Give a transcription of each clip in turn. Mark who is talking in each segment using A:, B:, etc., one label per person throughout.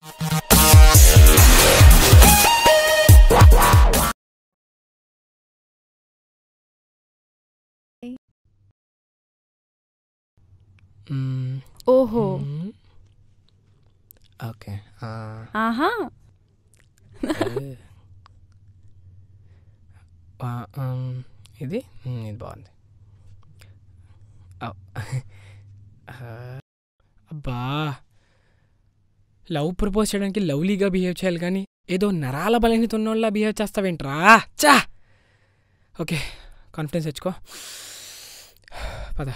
A: మ్మ్,
B: ఓహో
A: మ్మ్. ఓకే ఆ,
B: ఆహా
A: ఏ. ఆ, ఉమ్, ఇది మ్మ్, ఇది బాగుంది అవ్. ఆ, అబ్బా లవ్ ప్రపోజ్ చేయడానికి లవ్లీగా బిహేవ్ చేయాలి కానీ ఏదో నరాల బలహీనత ఉన్నోళ్ళ బిహేవ్ చేస్తావేంట్రా చా ఓకే కాన్ఫిడెన్స్ తెచ్చుకో పద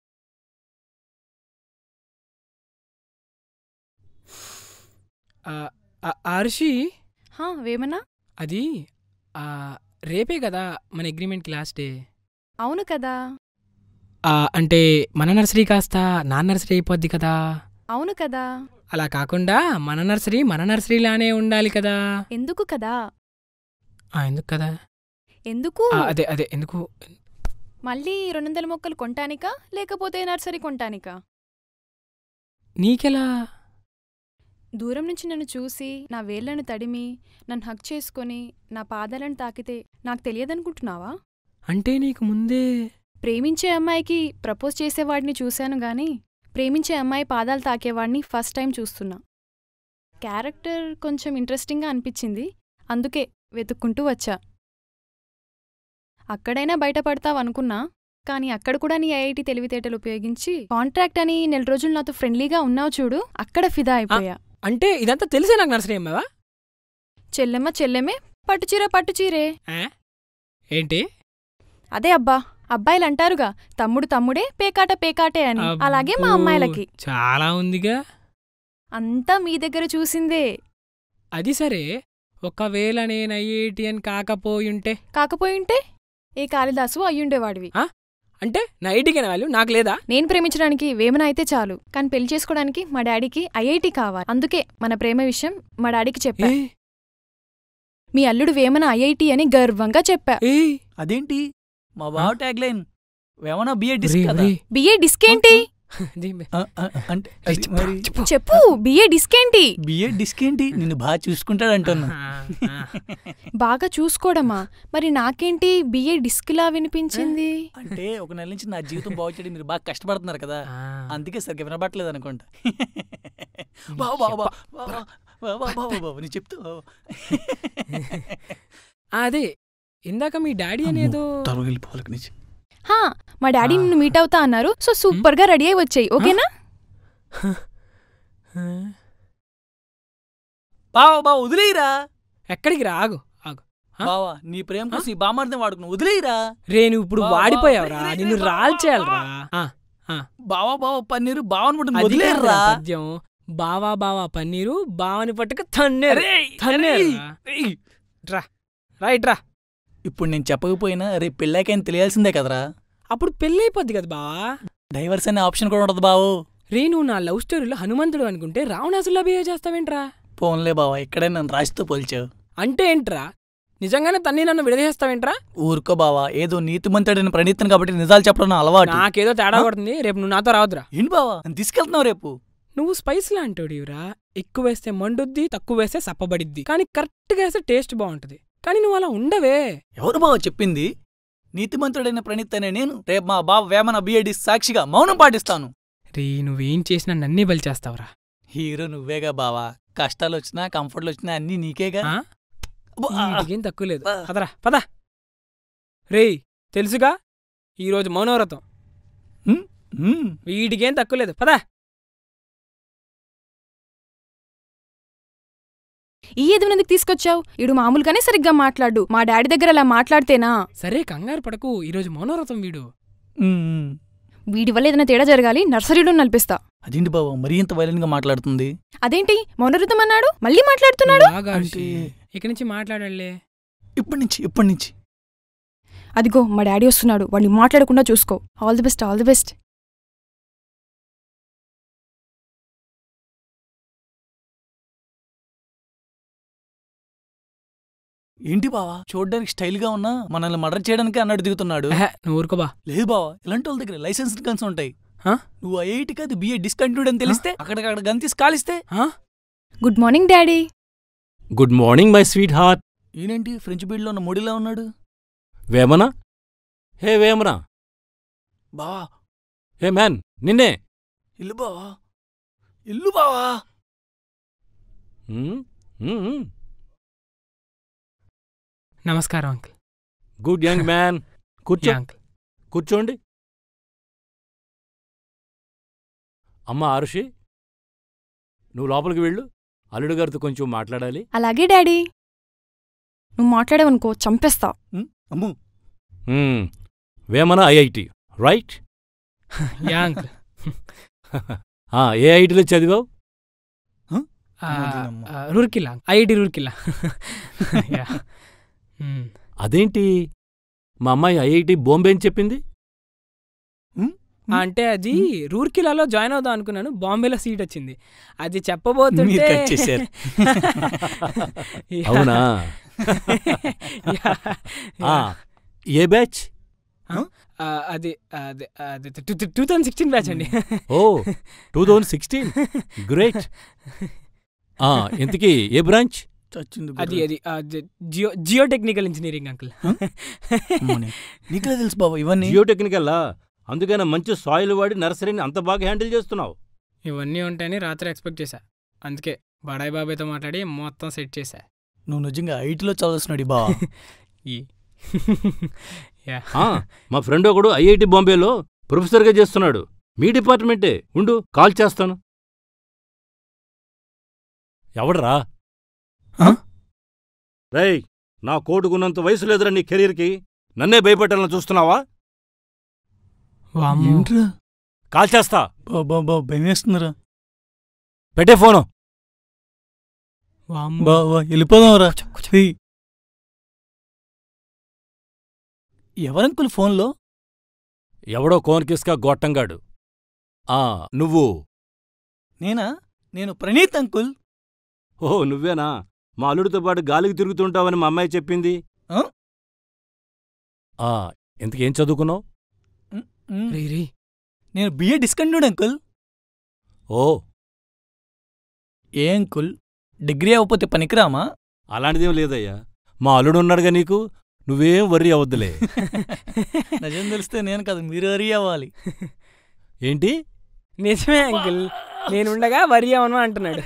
A: ఆ, ఆ, ఆర్షి
B: హా వేమనా
A: అది ఆ, రేపే కదా మన అగ్రిమెంట్కి లాస్ట్ డే
B: అవును కదా
A: ఆ, అంటే మన నర్సరీ కాస్త నా నర్సరీ అయిపోద్ది కదా
B: అవును కదా
A: అలా కాకుండా మన నర్సరీ మన నర్సరీలానే ఉండాలి కదా
B: ఎందుకు కదా
A: ఆ, ఎందుకు కదా
B: ఎందుకు
A: ఆ, అదే అదే ఎందుకు
B: మళ్ళీ రెండు వందల మొక్కలు కొంటానికా లేకపోతే నర్సరీ కొంటానికా
A: నీకెలా
B: దూరం నుంచి నన్ను చూసి నా వేళ్లను తడిమి నన్ను హక్ చేసుకొని నా పాదాలను తాకితే నాకు తెలియదనుకుంటున్నావా
A: అంటే నీకు ముందే
B: ప్రేమించే అమ్మాయికి ప్రపోజ్ చేసేవాడిని చూశాను గాని ప్రేమించే అమ్మాయి పాదాలు తాకేవాడిని ఫస్ట్ టైం చూస్తున్నా క్యారెక్టర్ కొంచెం ఇంట్రెస్టింగ్గా అనిపించింది అందుకే వెతుక్కుంటూ వచ్చా అక్కడైనా బయటపడతావు అనుకున్నా కానీ అక్కడ కూడా నీ ఐఐటి తెలివితేటలు ఉపయోగించి కాంట్రాక్ట్ అని నెల రోజులు నాతో ఫ్రెండ్లీగా ఉన్నావు చూడు అక్కడ ఫిదా అయిపోయా
A: అంటే ఇదంతా తెలిసే నాకు నర్సరీ అమ్మావా
B: చెల్లెమ్మ చెల్లెమే పట్టుచీర పట్టుచీరే
A: ఆ? ఏంటి
B: అదే అబ్బా అబ్బాయిలు అంటారుగా తమ్ముడు తమ్ముడే పేకాట పేకాటే అని అలాగే మా
A: అబ్బో,
B: అమ్మాయిలకి
A: చాలా ఉందిగా
B: అంతా మీ దగ్గర చూసిందే
A: అది సరే ఒకవేళ నేను ఐఐటిఎన్ కాకపోయుంటే
B: కాకపోయింటే ఏ కాళిదాసు అయ్యుండేవాడివి
A: అంటే నా ఐటీకి వాల్యూ నాకు లేదా
B: నేను ప్రేమించడానికి వేమన అయితే చాలు కానీ పెళ్లి చేసుకోవడానికి మా డాడీకి ఐఐటి కావాలి అందుకే మన ప్రేమ విషయం మా డాడీకి చెప్పా
A: ఏ
B: మీ అల్లుడు వేమన ఐఐటి అని గర్వంగా చెప్పా
A: ఏ
C: అదేంటి మా బావ ట్యాగ్ లైన్ ఏమన్నా బిఏ డిస్క్
A: రే,
C: కదా
A: రే.
B: బిఏ డిస్క్ ఏంటి
A: దీన్ని
C: ఆ, ఆ, అంటే అది
A: చెప్పు,
C: మరి
A: చెప్పు.
B: చెప్పు బిఏ డిస్క్ ఏంటి
C: బిఏ డిస్క్ ఏంటి నిన్ను బాగా చూసుకుంటాడంటున్నా
A: ఆ, ఆ.
B: బాగా చూసుకోవడమా మరి నాకేంటి బిఏ డిస్క్లా వినిపించింది
C: అంటే ఒక నెల నుంచి నా జీవితం బాగు చేయడం మీరు బాగా కష్టపడుతున్నారు కదా
A: ఆ.
C: అందుకే సరిగ్గా వినబట్టలేదు అనుకుంటా బావ బావ బావ, బావ, బావ, బావ, బావ, బావ, నీ చెప్తూ
A: ఆ, అదే ఇందాక మీ డాడీ అనేదో
C: త్వరగా వెళ్ళిపోవాలి నుంచి
B: హా మా డాడీ
A: ఆ.
B: నిన్ను మీట్ అవుతా అన్నారు సో సూపర్ గా రెడీ అయి వచ్చాయి ఓకేనా
A: ఆ,
C: బావ బావ వదిలేయరా
A: ఎక్కడికి రా ఆగు ఆగు ఆ?
C: బావా నీ ప్రేమ కోసం ఈ బామార్దని వాడుకున్నావు వదిలేయరా
A: రే నువ్వు ఇప్పుడు
C: బా, బా,
A: వాడిపోయావురా
C: రే, రే,
A: నిన్ను
C: రే, బా,
A: రాల్చేయాలరా
C: బా.
A: ఆ,
C: బావా బావ పన్నీరు బావని పట్టుకుని
A: అది కాదురా
C: వదిలేయరా
A: పద్యం బావా బావా పన్నీరు బావని పట్టుక తన్నేరు
C: అరే,
A: తన్నేరు
C: అరే, ఏయ్.
A: రైట్ రా
C: ఇప్పుడు నేను చెప్పకపోయినా రేపు పెళ్ళాకని తెలియాల్సిందే కదరా
A: అప్పుడు పెళ్ళి అయిపోద్ది కదా బావా
C: డైవర్స్ అనే ఆప్షన్ కూడా ఉండదు బావు
A: రే నువ్వు నా లవ్ స్టోరీలో హనుమంతుడు అనుకుంటే రావణాసులా బిహేవ్ చేస్తావేంట్రా
C: పోన్లే బావా ఇక్కడే నన్ను రాశితో పోల్చావు
A: అంటే ఏంట్రా నిజంగానే తన్ని నన్ను విడదీస్తావేంట్రా
C: ఊరుకో బావా ఏదో నీతిమంతుడని ప్రణీతను కాబట్టి నిజాలు చెప్పడం నా అలవాటు
A: నాకేదో తేడా
C: ఆ?
A: కొడుతుంది రేపు నువ్వు నాతో రావద్దురా
C: ఏంటి బావా నన్ను తీసుకెళ్తున్నావు రేపు
A: నువ్వు స్పైస్ లాంటోడివిరా ఎక్కువ వేస్తే మండుద్ది తక్కువ వేస్తే సప్పబడిద్ది కానీ కరెక్ట్గా వేస్తే టేస్ట్ బాగుంటది కానీ నువ్వు అలా ఉండవే
C: ఎవరు బావ చెప్పింది నీతిమంతుడైన ప్రణీత్ అనే నేను రేపు మా బావ వేమన బిఏడి సాక్షిగా మౌనం పాటిస్తాను
A: రే నువ్వేం చేసినా నన్నే బలి చేస్తావురా
C: హీరో నువ్వేగా బావా కష్టాలు వచ్చినా కంఫర్ట్లు వచ్చినా అన్నీ నీకేగా
A: ఆ?
C: అబ్బో, ఆ,
A: వీటికేం తక్కువ లేదు
C: ఆ.
A: పదరా పద రేయ్ తెలుసుగా ఈరోజు మౌనవ్రతం
C: హ్మ్, హ్మ్.
A: వీటికేం తక్కువ లేదు పద
B: ఈ ఎదువెందుకు తీసుకొచ్చావు ఇడు మామూలుగానే సరిగ్గా మాట్లాడు మా డాడీ దగ్గర అలా మాట్లాడితేనా
A: సరే కంగారు పడకు ఈరోజు మౌనవ్రతం వీడు
C: హ్మ్, హ్మ్.
B: వీడి వల్ల ఏదైనా తేడా జరగాలి నర్సరీలో నలిపిస్తా
C: అదేంటి బావ మరీ ఇంత వైలెంట్ గా మాట్లాడుతుంది
B: అదేంటి మౌనరుతం అన్నాడు మళ్ళీ మాట్లాడుతున్నాడు
A: బాగా
C: అంటే
A: ఇక్కడి నుంచి మాట్లాడాలే
C: ఇప్పటి నుంచి ఇప్పటి నుంచి
B: అదిగో మా డాడీ వస్తున్నాడు వాడిని మాట్లాడకుండా చూసుకో all the best all the best
C: ఏంటి బావా చూడడానికి స్టైల్ గా ఉన్నా మనల్ని మర్డర్ చేయడానికి అన్నట్టు దిగుతున్నాడు
A: ఎహె, నువ్వు ఊరుకోబా
C: లేదు బావా ఇలాంటి వాళ్ళ దగ్గర లైసెన్స్ గన్స్ ఉంటాయి
A: హా?
C: నువ్వు ఐఐటి కాదు బిఏ డిస్కంటిన్యూడ్ అని తెలిస్తే అక్కడికక్కడ గన్ తీసి కాలిస్తే
A: ఆ?
B: Good morning daddy
D: good morning my sweetheart
C: ఈయనేంటి ఫ్రెంచ్ బీడ్లో ఉన్న ముడిలా ఉన్నాడు
D: వేమన హే వేమన
C: బావా
D: హే మ్యాన్ నిన్నే
C: ఇల్లు బావా ఇల్లు బావా
D: హ్మ్? హ్మ్, హ్మ్.
A: నమస్కారం అంకుల్
D: గుడ్ యంగ్ మ్యాన్ కూర్చో
A: యా అంకుల్
D: కూర్చోండి అమ్మ ఆరుషి నువ్వు లోపలికి వెళ్ళు అల్లుడు గారితో కొంచెం మాట్లాడాలి
B: అలాగే డాడీ నువ్వు మాట్లాడావనుకో చంపేస్తా
C: అమ్ము
D: హ్మ్. Vemana IIT right
A: yeah uncle
D: ఆ, ఏ ఐటీలో చదివావు
A: ఆ,
C: వదిలేనమ్మా.
A: ఆ, రూర్కిల్లా ఐఐటి రూర్కిల్లా యా మ్మ్.
D: అదేంటి మా అమ్మాయి ఐఐటి బాంబే అని చెప్పింది
A: అంటే అది రూర్కిలాలో జాయిన్ అవుదాం అనుకున్నాను బాంబేలో సీట్ వచ్చింది అది చెప్పబోతుంటే
C: మీరు కట్ చేశారు.
A: యా.
D: అవునా
A: యా.
D: ఆ, ఏ బ్యాచ్
A: ఆ, అది అది అది టూ థౌజండ్ సిక్స్టీన్ బ్యాచ్ అండి
D: ఓ టూ థౌజండ్ సిక్స్టీన్ గ్రేట్ ఆ, ఇంతకీ ఏ బ్రాంచ్
C: చచ్చింది
A: అది అది ఆ, జ- geo geotechnical engineering uncle
C: నీకులే తెలుసు బాబా ఇవన్నీ
D: జియో టెక్నికల్లా అందుకనే మంచి సాయిల్ వాడి నర్సరీని అంత బాగా హ్యాండిల్ చేస్తున్నావు
A: ఇవన్నీ ఉంటాయని రాత్రి ఎక్స్పెక్ట్ చేశా అందుకే బడాయి బాబాయ్తో మాట్లాడి మొత్తం సెట్ చేశా
C: నువ్వు నిజంగా ఐటీలో చదువుతున్నాడు బావా
A: ఈ యా
D: ఆ, మా ఫ్రెండ్ ఒకడు ఐఐటి బాంబేలో ప్రొఫెసర్గా చేస్తున్నాడు మీ డిపార్ట్మెంటే ఉండు కాల్ చేస్తాను ఎవడరా
C: ఆ?
D: రేయ్ నా కోటుకున్నంత వయసు లేదురా నీ కెరీర్కి నన్నే భయపెట్టాలని చూస్తున్నావా
A: వామ్మో.
C: ఏంట్రా
D: కాల్ చేస్తా
C: బాబా బాబా భయం వేస్తున్నారా
D: పెట్టే ఫోను
A: వామ్మో.
C: బావా వెళ్ళిపోదాంరా ఏయ్. ఎవరంకుల్ ఫోన్లో
D: ఎవడో కోన్కిస్కా గొట్టంగాడు ఆ నువ్వు
C: నేనా నేను ప్రణీత్ అంకుల్
D: ఓ నువ్వేనా మా అల్లుడితో పాటు గాలికి తిరుగుతుంటావని మా అమ్మాయి చెప్పింది
C: ఆ?
D: ఆ ఇంతకేం చదువుకున్నావు
C: మ్,
A: రే రే
C: నేను బిఏ డిస్కంటిన్యూడ్ అంకుల్
D: ఓ
C: ఏ అంకుల్ డిగ్రీ అవ్వకపోతే పనికిరామా
D: అలాంటిదేం లేదయ్యా మా అల్లుడు ఉన్నాడుగా నీకు నువ్వేం వర్రీ అవద్దులే
C: నిజం తెలిస్తే నేను కాదు మీరు వరీ అవ్వాలి
D: ఏంటి
A: నిజమే అంకుల్ నేనుండగా వరి అవను అంటున్నాడు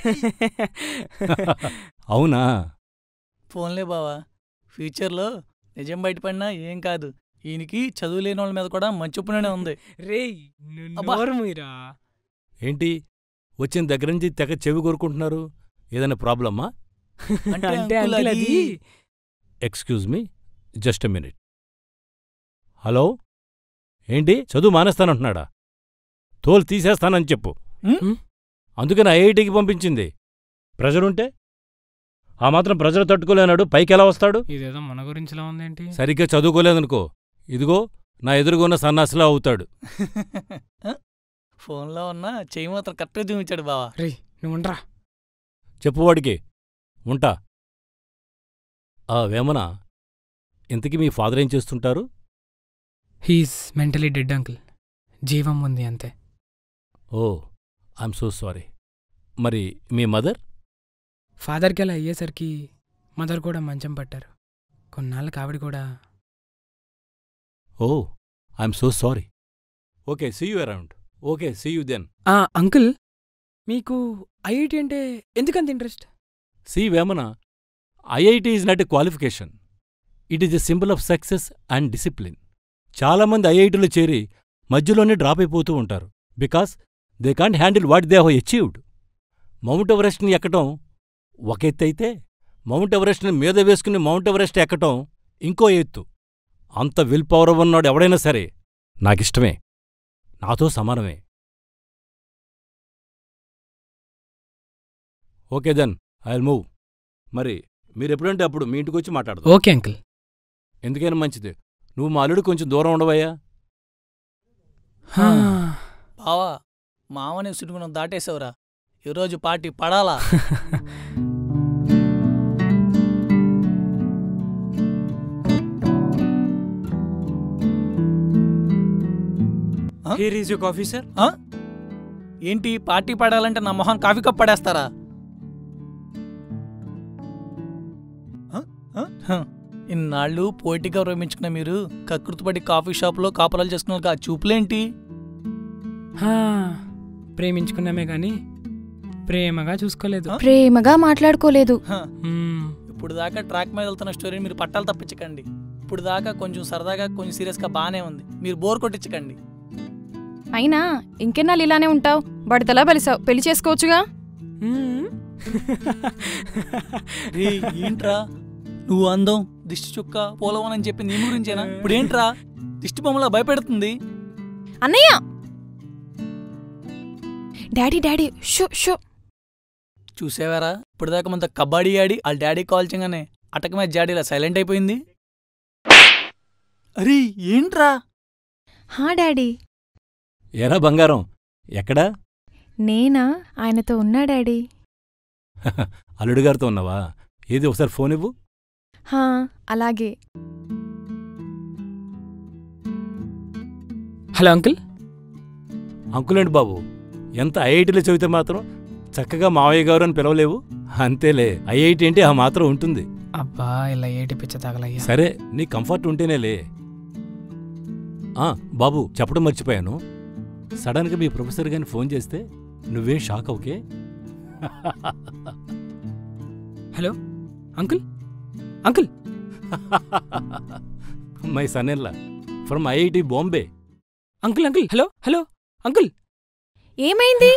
D: అవునా
C: ఫోన్లే బావా ఫ్యూచర్లో నిజం బయటపడినా ఏం కాదు ఈయనకి చదువు లేని వాళ్ళ మీద కూడా మంచి ఒప్పునే ఉంది
A: రేయ్
C: అబ్బా.
A: నోరు మీరా
D: ఏంటి వచ్చిన దగ్గర నుంచి తెగ చెవి కోరుకుంటున్నారు ఏదైనా ప్రాబ్లమ్మా
C: అంటే
A: అంటే
C: అంకుల్
A: అంకుల్
C: అది
A: అది
D: excuse me just a minute hello ఏంటి చదువు మానేస్తానంటున్నాడా తోలు తీసేస్తానని చెప్పు
C: ఉమ్,
D: అందుకని ఐఐటికి పంపించింది ప్రెజరుంటే ఆ మాత్రం ప్రెజర్ తట్టుకోలేనాడు పైకి ఎలా వస్తాడు
A: ఇదేదో మన గురించిలా ఉందేంటి
D: సరిగ్గా చదువుకోలేదనుకో ఇదిగో నా ఎదురుగున్న సన్నాసిలా అవుతాడు
C: ఫోన్లో ఉన్న చెయ్యి మాత్రం కరెక్ట్గా చూపించాడు బావా
A: రేయ్ నువ్వు ఉండరా
D: చెప్పువాడికి ఉంటా ఆ వేమన ఇంతకీ మీ ఫాదర్ ఏం చేస్తుంటారు
A: హీస్ మెంటలీ డెడ్ అంకుల్ జీవం ఉంది అంతే
D: ఓ ఐఎమ్ సో సారీ మరి మీ మదర్
A: ఫాదర్కి అలా అయ్యేసరికి మదర్ కూడా మంచం పట్టారు కొన్నాళ్ళకి ఆవిడ కూడా
D: oh I'm so sorry okay see you around okay see you then
A: ఆ అంకుల్ మీకు ఐఐటి అంటే ఎందుకంత interest
D: see Vemana IIT is not a qualification it is a symbol of success and discipline చాలామంది ఐఐటిలో చేరి మధ్యలోనే డ్రాప్ అయిపోతూ ఉంటారు because they can't handle what they have achieved mount ఎవరెస్ట్ని ఎక్కటం ఒక ఎత్తు అయితే మౌంట్ ఎవరెస్ట్ని మీద వేసుకుని మౌంట్ ఎవరెస్ట్ ఎక్కటం ఇంకో ఎత్తు అంత విల్ పవర్ ఉన్నాడు ఎవడైనా సరే నాకిష్టమే నాతో సమానమే okay then I will move మరి మీరెప్పుడంటే అప్పుడు మీ ఇంటికి వచ్చి మాట్లాడదాం
A: ఓకే అంకుల్
D: ఎందుకైనా మంచిది నువ్వు మా అల్లుడు కొంచెం దూరం ఉండవయ్యా
A: హా.
C: బావా మామని సుడుగుణం దాటేసావురా ఈరోజు పార్టీ పడాలా
E: Here is your coffee, sir.
C: ఆ? ఏంటి పార్టీ పడాలంటే నా మొహం కాఫీ కప్ పడేస్తారా ఆ? హ. ఇన్నాళ్ళు పోయిటిగా ప్రేమించుకున్న మీరు కకృతిపడి కాఫీ షాప్లో కాపురాలు చేసుకున్న ఆ చూపులేంటి
A: హా, ప్రేమించుకున్నామే కానీ ప్రేమగా చూసుకోలేదు
C: ఆ?
B: ప్రేమగా మాట్లాడుకోలేదు
C: హ.
A: మ్మ్.
C: ఇప్పుడు దాకా ట్రాక్ మీద వెళ్తున్న స్టోరీని మీరు పట్టాలు తప్పించకండి ఇప్పుడు దాకా కొంచెం సరదాగా కొంచెం సీరియస్గా బాగానే ఉంది మీరు బోర్ కొట్టించకండి
B: అయినా ఇంకెన్నాళ్ళు ఇలానే ఉంటావు బడితలా బలిసావు పెళ్లి చేసుకోవచ్చుగా
A: మ్మ్.
C: రే ఏంట్రా నువ్వు అందం దిష్టి చుక్క పోలవన్ అని చెప్పి నీ గురించేనా ఇప్పుడు ఏంట్రా దిష్టి బొమ్మలా భయపెడుతుంది
B: అన్నయ్య డాడీ డాడీ షో షో
C: చూసేవారా ఇప్పుడు దాకా మనతో కబడ్డీ ఆడి వాళ్ళ డాడీ కాల్ చేయగానే అటక మీద జాడీలా సైలెంట్ అయిపోయింది అరే ఏంట్రా
B: హా డాడీ
D: ఎరా బంగారం ఎక్కడా
B: నేనా ఆయనతో ఉన్నా డాడీ
D: అల్లుడు గారితో ఉన్నావా ఏది ఒకసారి ఫోన్ ఇవ్వు
B: హా అలాగే
A: హలో అంకుల్
D: అంకులేంటి బాబు ఎంత ఐఐటీలో చదివితే మాత్రం చక్కగా మావయ్య గారు అని పిలవలేవు అంతేలే ఐఐటి అంటే ఆ మాత్రం ఉంటుంది
A: అబ్బా ఇలా ఏటి పిచ్చ తగలయ్యా
D: సరే నీ కంఫర్ట్ ఉంటేనేలే ఆ, బాబు చెప్పడం మర్చిపోయాను సడన్గా మీ ప్రొఫెసర్ గారిని ఫోన్ చేస్తే నువ్వేం షాక్ అవుకే
A: హలో అంకుల్ అంకుల్
D: మై సనెల్లా from IIT Bombay
A: uncle uncle hello hello uncle
B: ఏమైంది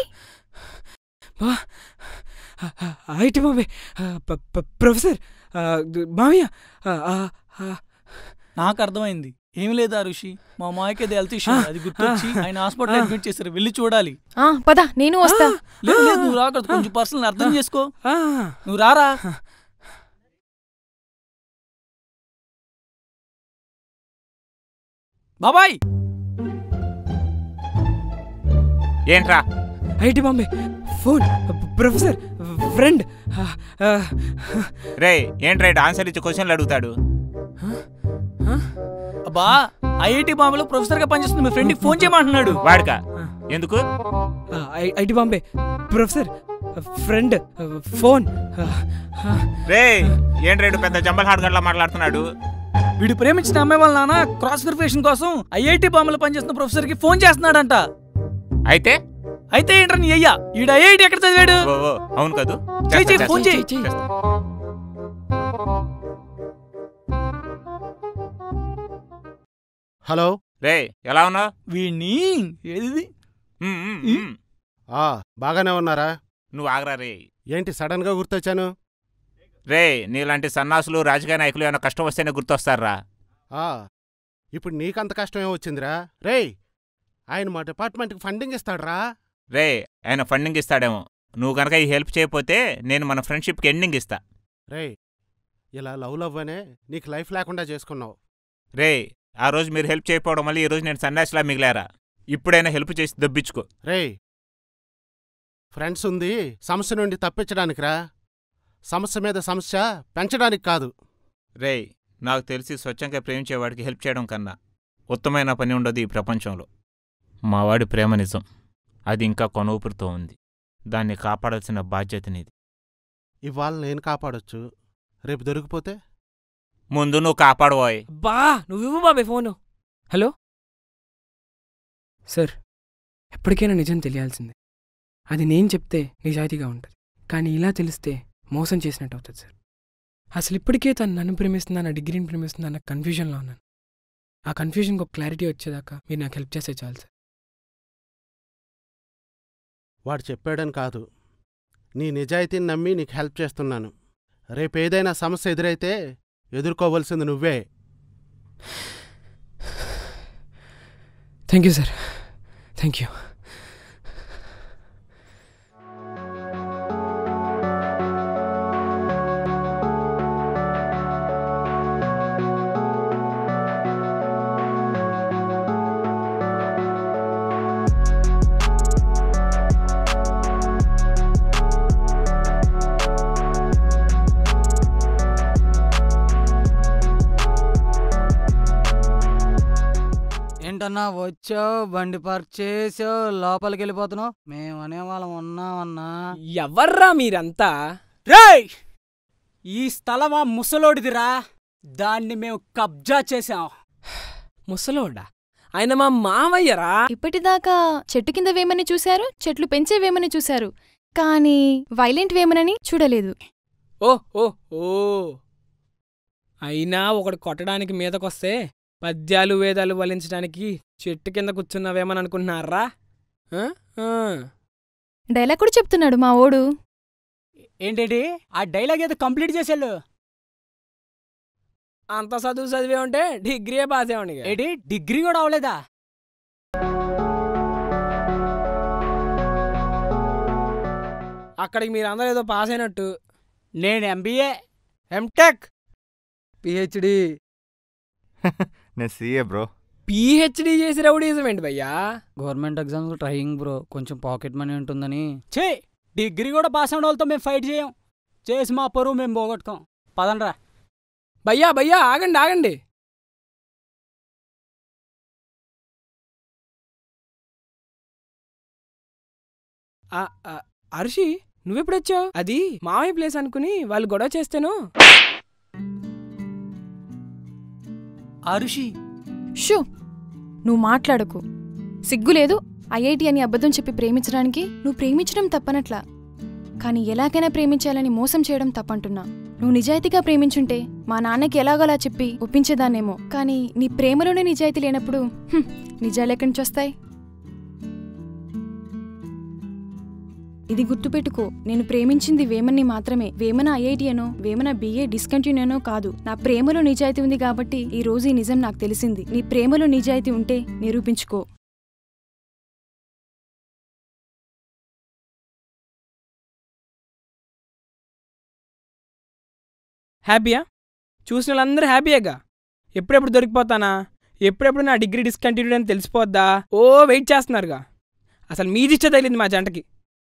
A: ఐటి బాబే ప్రొఫెసర్ ఆ, మావయ్య ఆ, ఆ, ఆ,
C: నాకు అర్థమైంది ఏమి లేదా ఋషి మా మాయకి అది హెల్త్ ఇష్యూ అది గుర్తొచ్చి ఆయన హాస్పిటల్ అడ్మిట్ చేశారు వెళ్ళి చూడాలి
B: ఆ పద నేను వస్తా
C: లేదు లేదు నువ్వు రాకూడదు కొంచెం పర్సనల్ అర్థం చేసుకో
A: ఆ.
C: నువ్వు రారా బాబాయ్
E: ఏంట్రా
A: IT Bombay phone professor friend ఆ, ఆ,
E: రే ఏంట్రా ఇటు ఆన్సర్ ఇచ్చి క్వశ్చన్లు అడుగుతాడు
C: అబ్బా ఐఐటి బాంబేలో ప్రొఫెసర్ గా పనిచేస్తున్న మీ ఫ్రెండ్కి ఫోన్ చేయమంటున్నాడు
E: వాడికా ఎందుకు
A: ఆ, ఐ- IT Bombay professor friend phone ఆ, ఆ,
E: రే ఏంట్రా ఇటు పెద్ద జంబల్ హాడ్ గడ్లా మాట్లాడుతున్నాడు
C: వీడు ప్రేమించిన అమ్మాయి వాళ్ళ నాన్న క్రాస్ వెరిఫికేషన్ కోసం ఐఐటి బాంబేలో పనిచేస్తున్న ప్రొఫెసర్ కి ఫోన్ చేస్తున్నాడంట
E: అయితే
C: అయితే ఏంట్రా నీ అయ్యా ఈడు ఐఐటి ఎక్కడ చదివాడు
E: ఓ ఓ, అవును కదూ
C: చెయ్ చెయ్
E: చేస్తా,
C: ఫోన్
E: చేస్తా.
C: చేయి
A: చెయ్.
F: హలో
E: రే ఎలా ఉన్నావు
C: వీడిని ఏది ఈ?
F: ఆ బాగానే ఉన్నారా
E: నువ్వు ఆగరా రే
F: ఏంటి సడన్గా గుర్తొచ్చాను
E: రే నీలాంటి సన్నాసులు రాజకీయ నాయకులు ఏమైనా కష్టం వస్తేనే గుర్తొస్తారా
F: ఆ ఇప్పుడు నీకంత కష్టమే వచ్చిందిరా రేయ్ ఆయన మా డిపార్ట్మెంట్కి ఫండింగ్ ఇస్తాడ్రా
E: రే ఆయన ఫండింగ్ ఇస్తాడేమో నువ్వు గనక ఈ హెల్ప్ చేయకపోతే నేను మన ఫ్రెండ్షిప్కి ఎండింగ్ ఇస్తా
F: రేయ్ ఇలా లవ్ లవ్ అనే నీకు లైఫ్ లేకుండా చేసుకున్నావు
E: రే ఆ రోజు మీరు హెల్ప్ చేయకపోవడం వల్ల ఈ రోజు నేను సన్యాసిలా మిగిలారా ఇప్పుడైనా హెల్ప్ చేసి దొబ్బించుకో
F: రేయ్ ఫ్రెండ్స్ ఉంది సమస్య నుండి తప్పించడానికిరా సమస్య మీద సమస్య పెంచడానికి కాదు
E: రేయ్ నాకు తెలిసి స్వచ్ఛంగా ప్రేమించేవాడికి హెల్ప్ చేయడం కన్నా ఉత్తమైన పని ఉండదు ఈ ప్రపంచంలో మావాడి ప్రేమ నిజం అది ఇంకా కొనూపిరితో ఉంది దాన్ని కాపాడాల్సిన బాధ్యత నీది
F: ఇవాళ నేను కాపాడొచ్చు రేపు దొరికిపోతే
E: ముందు నువ్వు కాపాడబోయ్
A: బా నువ్వు ఇవ్వు బాబే ఫోను హలో సార్ ఎప్పటికైనా నిజం తెలియాల్సిందే అది నేను చెప్తే నిజాయితీగా ఉంటుంది కానీ ఇలా తెలిస్తే మోసం చేసినట్టు అవుతుంది సార్ అసలు ఇప్పటికే తను నన్ను ప్రేమిస్తుందా నా డిగ్రీని ప్రేమిస్తుందా అన్న కన్ఫ్యూజన్లో ఉన్నాను ఆ కన్ఫ్యూజన్కి ఒక క్లారిటీ వచ్చేదాకా మీరు నాకు హెల్ప్ చేస్తే చాలు సార్
F: వాడు చెప్పాడని కాదు నీ నిజాయితీని నమ్మి నీకు హెల్ప్ చేస్తున్నాను రేపేదైనా సమస్య ఎదురైతే ఎదుర్కోవలసింది నువ్వే
A: thank you sir thank you
G: ఏంటన్నా వచ్చావు బండి పార్క్ చేసావు లోపలికి వెళ్ళిపోతున్నావు మేము అనేవాళ్ళం ఉన్నామన్నా
A: ఎవర్రా మీరంతా
C: రేయ్
H: ఈ స్థలం ఆ ముసలోడిదిరా దాన్ని మేము కబ్జా చేశాం
A: ముసలోడా ఆయన మా మావయ్యరా
B: ఇప్పటిదాకా చెట్టు కింద వేమని చూశారు చెట్లు పెంచే వేమని చూశారు కానీ వైలెంట్ వేమనని చూడలేదు
A: ఓ ఓ ఓ అయినా ఒకడు కొట్టడానికి మీదకొస్తే పద్యాలు వేదాలు వలించడానికి చెట్టు కింద కూర్చున్నావేమని అనుకుంటున్నారా ఆ? ఆ.
B: డైలాగ్ కూడా చెప్తున్నాడు మా ఓడు
H: ఏంటేంటి ఆ డైలాగ్ ఏదో కంప్లీట్ చేసేళ్ళు
A: అంత చదువు చదివే ఉంటే డిగ్రీయే పాస్ అయ్యండి
H: ఏంటి డిగ్రీ కూడా అవలేదా
A: అక్కడికి మీరు అందరూ ఏదో పాస్ అయినట్టు
H: నేను ఎంబీఏ
A: ఎంటెక్
G: పిహెచ్డి
I: నేను సీఏ బ్రో
A: పిహెచ్డి చేసి రౌడీజం ఏంటి భయ్యా
G: గవర్నమెంట్ ఎగ్జామ్స్ ట్రయింగ్ బ్రో కొంచెం పాకెట్ మనీ ఉంటుందని
H: ఛే డిగ్రీ కూడా పాస్ అయిన వాళ్ళతో మేము ఫైట్ చేయం చేసి మా పరువు మేము పోగొట్టుకోం పదండ్రా
A: భయ్యా భయ్యా ఆగండి ఆగండి ఆ, ఆ, అరుషి నువ్వెప్పుడొచ్చావు అది మావయ్య ప్లేస్ అనుకుని వాళ్ళు గొడవ చేస్తేను
H: అరుషి
B: షూ నువ్వు మాట్లాడకు సిగ్గులేదు ఐఐటి అని అబద్ధం చెప్పి ప్రేమించడానికి నువ్వు ప్రేమించడం తప్పనట్లా కానీ ఎలాగైనా ప్రేమించాలని మోసం చేయడం తప్పంటున్నా నువ్వు నిజాయితీగా ప్రేమించుంటే మా నాన్నకి ఎలాగోలా చెప్పి ఒప్పించేదాన్నేమో కానీ నీ ప్రేమలోనే నిజాయితీ లేనప్పుడు హ్మ్, నిజాలు ఎక్కడి నుంచి వస్తాయి ఇది గుర్తుపెట్టుకో నేను ప్రేమించింది వేమన్ని మాత్రమే వేమన ఐఐటి అనో వేమన బిఏ డిస్కంటిన్యూ అనో కాదు నా ప్రేమలో నిజాయితీ ఉంది కాబట్టి ఈ రోజు ఈ నిజం నాకు తెలిసింది నీ ప్రేమలో నిజాయితీ ఉంటే నిరూపించుకో
A: హ్యాపీయా చూసిన వాళ్ళందరూ హ్యాపీయేగా ఎప్పుడెప్పుడు దొరికిపోతానా ఎప్పుడెప్పుడు నా డిగ్రీ డిస్కంటిన్యూ అని తెలిసిపోద్దా ఓ వెయిట్ చేస్తున్నారుగా అసలు మీదిచ్చే తగిలింది మా జంటకి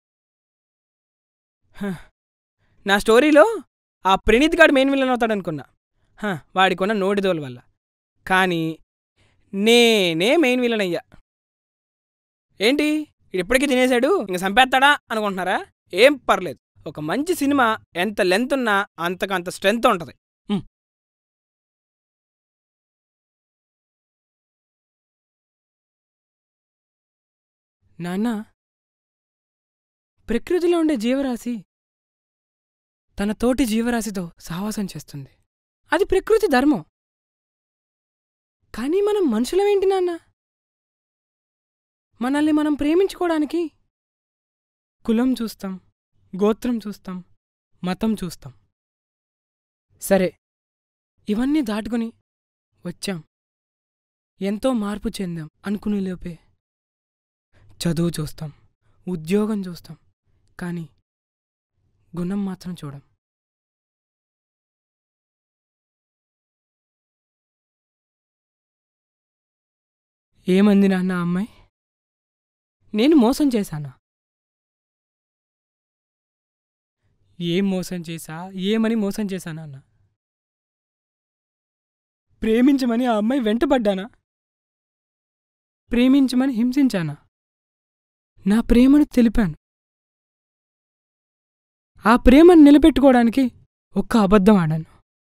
A: హ. నా స్టోరీలో ఆ ప్రణీత్ గాడు మెయిన్ విలన్ అవుతాడనుకున్నా హ, వాడికున్న నోటిదోల వల్ల కానీ నేనే మెయిన్ విలన్ అయ్యా ఏంటి ఇది ఇప్పటికీ తినేశాడు ఇంక చంపేస్తాడా అనుకుంటున్నారా ఏం పర్లేదు ఒక మంచి సినిమా ఎంత లెంత్ ఉన్నా అంతకంత స్ట్రెంత్ ఉంటుంది హ్మ్. నాన్న ప్రకృతిలో ఉండే జీవరాశి తన తోటి జీవరాశితో సహవాసం చేస్తుంది అది ప్రకృతి ధర్మం కానీ మనం మనుషులమేంటి నాన్న మనల్ని మనం ప్రేమించుకోవడానికి కులం చూస్తాం గోత్రం చూస్తాం మతం చూస్తాం సరే ఇవన్నీ దాటుకుని వచ్చాం ఎంతో మార్పు చెందాం అనుకునే లోపే చదువు చూస్తాం ఉద్యోగం చూస్తాం కానీ గుణం మాత్రం చూడం ఏమంది నాన్న ఆ అమ్మాయి నేను మోసం చేశానా ఏం మోసం చేశా ఏమని మోసం చేశానా అన్న ప్రేమించమని ఆ అమ్మాయి వెంటబడ్డానా ప్రేమించమని హింసించానా నా ప్రేమను తెలిపాను ఆ ప్రేమను నిలబెట్టుకోవడానికి ఒక్క అబద్ధం ఆడాను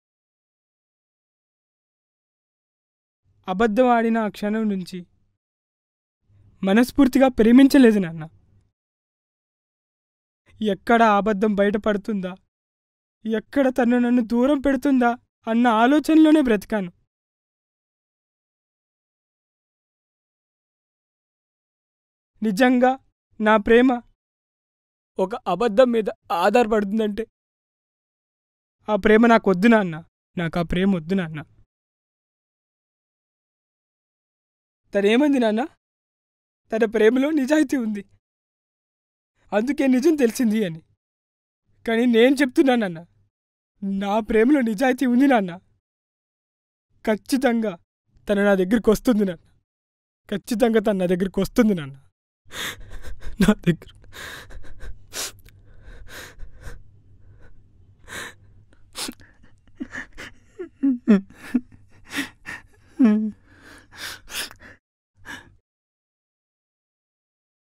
A: అబద్ధం ఆడిన ఆ క్షణం నుంచి మనస్ఫూర్తిగా ప్రేమించలేదు నాన్న ఎక్కడ ఆ అబద్ధం బయటపడుతుందా ఎక్కడ తను నన్ను దూరం పెడుతుందా అన్న ఆలోచనలోనే బ్రతికాను నిజంగా నా ప్రేమ ఒక అబద్ధం మీద ఆధారపడుతుందంటే ఆ ప్రేమ నాకు వద్దు నాన్న నాకు ఆ ప్రేమ వద్దు నాన్న తనేమంది నాన్న తన ప్రేమలో నిజాయితీ ఉంది అందుకే నిజం తెలిసింది అని కానీ నేను చెప్తున్నానన్న నా ప్రేమలో నిజాయితీ ఉంది నాన్న ఖచ్చితంగా తను నా దగ్గరికి వస్తుంది నాన్న ఖచ్చితంగా తను నా దగ్గరికి వస్తుంది నాన్న నా దగ్గర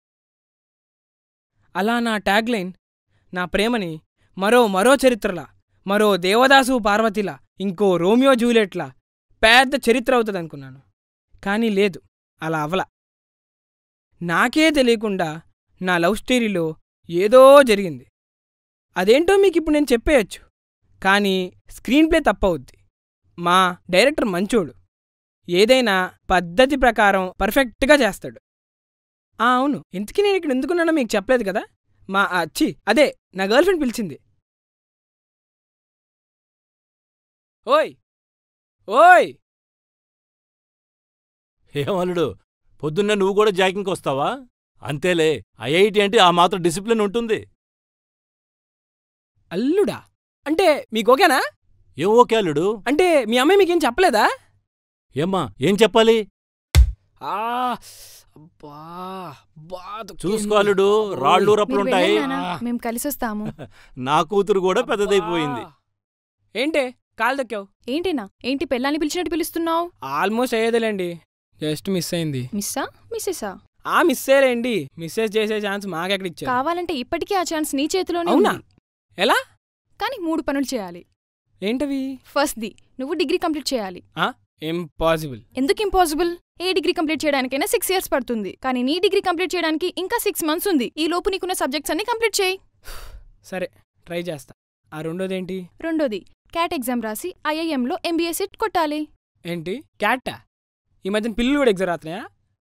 A: అలా నా ట్యాగ్లైన్ నా ప్రేమని మరో మరో చరిత్రలా మరో దేవదాసు పార్వతిలా ఇంకో రోమియో జూలియట్లా పెద్ద చరిత్ర అవుతుంది అనుకున్నాను కానీ లేదు అలా అవల నాకే తెలియకుండా నా లవ్ స్టోరీలో ఏదో జరిగింది అదేంటో మీకు ఇప్పుడు నేను చెప్పేయచ్చు కానీ స్క్రీన్ ప్లే తప్పవుద్ది మా డైరెక్టర్ మంచోడు ఏదైనా పద్ధతి ప్రకారం పర్ఫెక్ట్గా చేస్తాడు ఆ అవును ఇంతకీ నేను ఇక్కడ ఎందుకున్నానో మీకు చెప్పలేదు కదా మా అచ్చి అదే నా గర్ల్ ఫ్రెండ్ పిలిచింది ఓయ్ ఓయ్
D: ఏమలుడు పొద్దున్న నువ్వు కూడా జాగింగ్కి వస్తావా అంతేలే ఐఐటి అంటే ఆ మాత్రం డిసిప్లిన్ ఉంటుంది
A: అల్లుడా అంటే మీకు ఓకేనా
D: ఏం ఓకే అల్లుడు
A: అంటే మీ అమ్మాయి మీకేం చెప్పలేదా
D: ఏమ్మా ఏం చెప్పాలి
A: ఆ అబ్బా అబ్బా, తొక్కేసింది.
D: చూసుకో అల్లుడు రాళ్ళు
B: మీరు
D: రప్పులుంటాయి
B: వెళ్ళండి నాన్న, మేము కలిసి వస్తాము
D: నా కూతురు కూడా పెద్దదైపోయింది
A: అబ్బా. ఏంటే కాలు దక్కావు
B: ఏంటినా ఏంటి పెళ్ళాన్ని పిలిచినట్టు పిలుస్తున్నావు
A: ఆల్మోస్ట్ అయ్యేదిలేండి జస్ట్ మిస్ అయింది
B: మిస్సా మిస్సెసా
A: ఆ మిస్ అయ్యేలేండి మిస్సెస్ చేసే ఛాన్స్ మాకెక్కడ ఇచ్చారు
B: కావాలంటే ఇప్పటికీ ఆ ఛాన్స్ నీ చేతిలోనే
A: అవునా
B: ఉంది
A: ఎలా
B: కానీ మూడు పనులు చేయాలి
A: ఏంటవి
B: ఫస్ట్ ది నువ్వు డిగ్రీ కంప్లీట్ చేయాలి
A: ఇంపాసిబుల్
B: ఎందుకు ఇంపాసిబుల్ ఏ డిగ్రీ కంప్లీట్ చేయడానికైనా సిక్స్ ఇయర్స్ పడుతుంది కానీ నీ డిగ్రీ కంప్లీట్ చేయడానికి ఇంకా సిక్స్ మంత్స్ ఉంది ఈ లోపు నీకున్న సబ్జెక్ట్స్ అన్ని కంప్లీట్ చేయి
A: సరే ట్రై చేస్తా ఆ రెండోదేంటి
B: రెండోది క్యాట్ ఎగ్జామ్ రాసి ఐఐఎంలో ఎంబీఏ సీట్ కొట్టాలి
A: ఏంటి క్యాటా ఈ మధ్యన పిల్లలు కూడా ఎగ్జామ్ రాతున్నాయా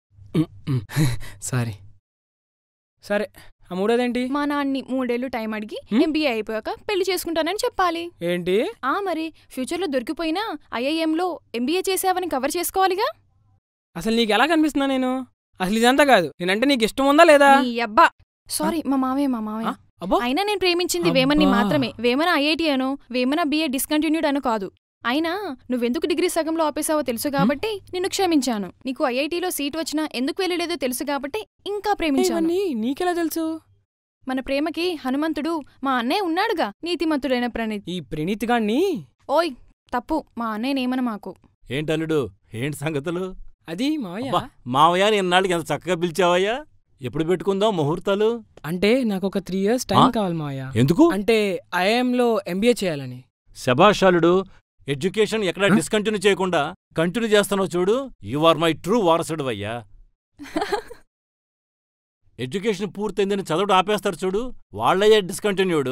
A: సారీ సరే ఆ మూడోదేంటి
B: మా నాన్ని మూడేళ్లు టైం అడిగి
A: హ్మ్?
B: ఎంబీఏ అయిపోయాక పెళ్లి చేసుకుంటానని చెప్పాలి
A: ఏంటి
B: ఆ మరి ఫ్యూచర్లో దొరికిపోయినా ఐఐఎంలో ఎంబీఏ చేసావని కవర్ చేసుకోవాలిగా
A: అసలు నీకు ఎలా కనిపిస్తున్నా నేను అసలు ఇదంతా కాదు నేనంటే నీకు ఇష్టం ఉందా లేదా
B: నీ అబ్బా సారీ మా మావయ్య మా మావయ్య
A: ఆ? అబ్బో
B: అయినా నేను ప్రేమించింది వేమన్ని
A: అబ్బా.
B: మాత్రమే వేమన ఐఐటి అనో వేమన బిఏ డిస్కంటిన్యూడ్ అను కాదు అయినా నువ్వెందుకు డిగ్రీ సగంలో ఆపేసావో తెలుసు కాబట్టి నిన్ను క్షమించాను నీకు ఐఐటిలో సీట్ వచ్చినా ఎందుకు వెళ్ళలేదో తెలుసు కాబట్టి ఇంకా ప్రేమించాను
A: ఇవన్నీ నీకెలా తెలుసు
B: మన ప్రేమకి హనుమంతుడు మా అన్నయ్య ఉన్నాడుగా నీతిమంతుడైన ప్రణీత్
A: ఈ ప్రణీత్ గాన్ని
B: ఓయ్ తప్పు మా అన్నయ్యనేమన మాకు
D: ఏంటల్లుడు ఏంటి సంగతులు
A: అది మావయ్య
D: అబ్బా, మావయ్య నీ ఎన్నాళ్ళకి ఎంత చక్కగా పిలిచావయ్యా ఎప్పుడు పెట్టుకుందాం ముహూర్తాలు
A: అంటే నాకు ఒక త్రీ ఇయర్స్ టైం
D: ఆ?
A: కావాలి మావయ్య
D: ఎందుకు
A: అంటే ఐఎంలో ఎంబీఏ చేయాలని
D: శభాషాలుడు ఎడ్యుకేషన్ ఎక్కడ
A: హ?
D: డిస్కంటిన్యూ చేయకుండా కంటిన్యూ చేస్తున్నావు చూడు యు ఆర్ మై ట్రూ వారసుడు అయ్యా ఎడ్యుకేషన్ పూర్తయిందని చదవడం ఆపేస్తారు చూడు వాళ్ళయ్యే డిస్కంటిన్యూడు